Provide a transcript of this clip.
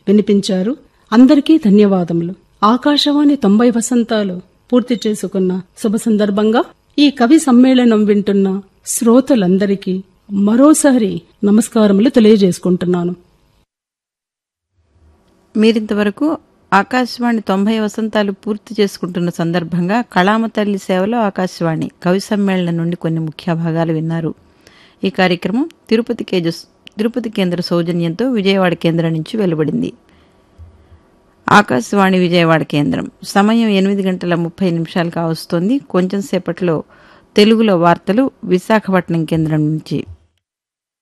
వినిపించారు అందరికీ ధన్యవాదములు ఆకాశవాణి తొంభై వసంతాలు పూర్తి చేసుకున్న శుభ సందర్భంగా ఈ కవి సమ్మేళనం వింటున్న శ్రోతలందరికీ మరోసారి నమస్కారములు తెలియజేసుకుంటున్నాను మీరింతవరకు ఆకాశవాణి తొంభై వసంతాలు పూర్తి చేసుకుంటున్న సందర్భంగా కళామ తల్లి సేవలో ఆకాశవాణి కవి సమ్మేళనం నుండి కొన్ని ముఖ్య భాగాలు విన్నారు ఈ కార్యక్రమం తిరుపతి కేజ తిరుపతి కేంద్ర సౌజన్యంతో విజయవాడ కేంద్రం నుంచి వెలువడింది ఆకాశవాణి విజయవాడ కేంద్రం సమయం ఎనిమిది గంటల ముప్పై నిమిషాలు కావస్తోంది కొంచెం సేపట్లో తెలుగులో వార్తలు విశాఖపట్నం కేంద్రం నుంచి